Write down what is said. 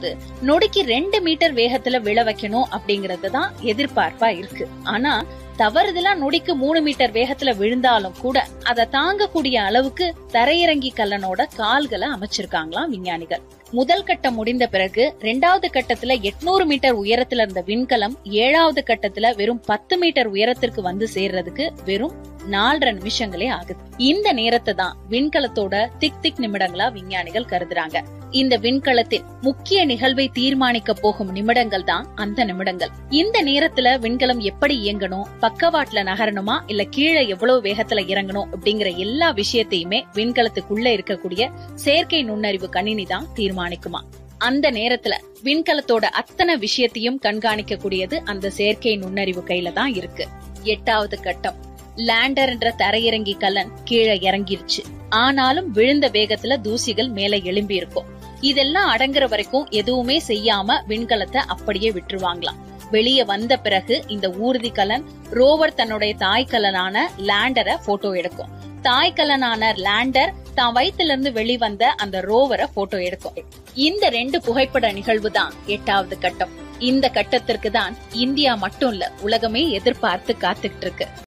போது நொடிக்கு ரெண்டு மீட்டர் வேகத்துல விழ வைக்கணும் அப்படிங்கறது தான் எதிர்பார்ப்பா இருக்கு ஆனா தவறுதலா நொடிக்கு மூணு மீட்டர் வேகத்துல விழுந்தாலும் கூட அதை தாங்கக்கூடிய அளவுக்கு தரையிறங்கி கல்லனோட கால்களை அமைச்சிருக்காங்களாம் விஞ்ஞானிகள் முதல் கட்டம் முடிந்த பிறகு ரெண்டாவது கட்டத்துல எட்நூறு மீட்டர் உயரத்துல இருந்த விண்கலம் ஏழாவது கட்டத்துல வெறும் பத்து மீட்டர் உயரத்திற்கு வந்து சேர்றதுக்கு வெறும் நாலரை நிமிஷங்களே ஆகுது இந்த நேரத்தை தான் விண்கலத்தோட திக் திக் நிமிடங்களா விஞ்ஞானிகள் கருதுறாங்க இந்த விண்கலத்தின் முக்கிய நிகழ்வை தீர்மானிக்க போகும் நிமிடங்கள் தான் அந்த நிமிடங்கள் இந்த நேரத்துல விண்கலம் எப்படி இயங்கணும் பக்கவாட்டுல நகரணுமா இல்ல கீழே எவ்வளவு வேகத்துல இறங்கணும் அப்படிங்கிற எல்லா விஷயத்தையுமே விண்கலத்துக்குள்ள இருக்கக்கூடிய செயற்கை நுண்ணறிவு கணினி தான் தீர்மானிக்குமா அந்த நேரத்துல விண்கலத்தோட அத்தனை விஷயத்தையும் கண்காணிக்க கூடியது அந்த செயற்கை நுண்ணறிவு கையில தான் இருக்கு எட்டாவது கட்டம் லேண்டர் என்ற தரையிறங்கி கல்லன் கீழே இறங்கிருச்சு ஆனாலும் விழுந்த வேகத்துல தூசிகள் மேல எழும்பி இருக்கும் இதெல்லாம் அடங்குற வரைக்கும் எதுவுமே செய்யாம விண்கலத்தை அப்படியே விட்டுருவாங்களாம் வெளியே வந்த பிறகு இந்த ஊர்தி கலன் ரோவர் தன்னுடைய தாய் கலனான லேண்டரை போட்டோ எடுக்கும் தாய் கலனான லேண்டர் தான் வயித்துல இருந்து வெளிவந்த அந்த ரோவரை போட்டோ எடுக்கும் இந்த ரெண்டு புகைப்பட நிகழ்வு தான் எட்டாவது கட்டம் இந்த கட்டத்திற்கு தான் இந்தியா மட்டும் இல்ல உலகமே எதிர்பார்த்து காத்துக்கிட்டு இருக்கு